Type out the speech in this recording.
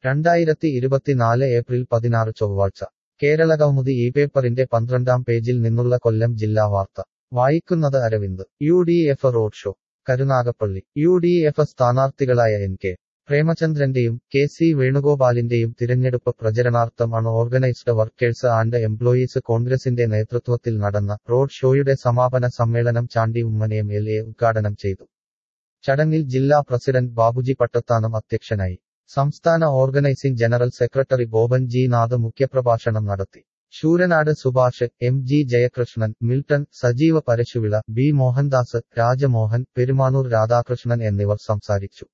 രണ്ടായിരത്തി ഇരുപത്തിനാല് ഏപ്രിൽ പതിനാറ് ചൊവ്വാഴ്ച കേരളകൗമുദി ഈ പേപ്പറിന്റെ പന്ത്രണ്ടാം പേജിൽ നിന്നുള്ള കൊല്ലം ജില്ലാ വാർത്ത വായിക്കുന്നത് Aravind U D F road show Karunagappally U D F സ്ഥാനാർത്ഥികളായ എൻ കെ പ്രേമചന്ദ്രന്റെയും കെ സി വേണുഗോപാലിന്റെയും തിരഞ്ഞെടുപ്പ് പ്രചരണാർത്ഥം unorganised workers and employees കോൺഗ്രസിന്റെ നേതൃത്വത്തിൽ നടന്ന റോഡ് ഷോയുടെ സമാപന സമ്മേളനം ചാണ്ടി ഉമ്മനെയും എൽ എ ഉദ്ഘാടനം ചെയ്തു ചടങ്ങിൽ ജില്ലാ പ്രസിഡന്റ് ബാബുജി പട്ടത്താനം അധ്യക്ഷനായി സംസ്ഥാന organising general secretary Boban G Nath മുഖ്യപ്രഭാഷണം നടത്തി Sooranad Subhash M G Jayakrishnan Milton Sajeeva Parasuvila B Mohandas Rajamohan Perumanoor Radhakrishnan എന്നിവർ സംസാരിച്ചു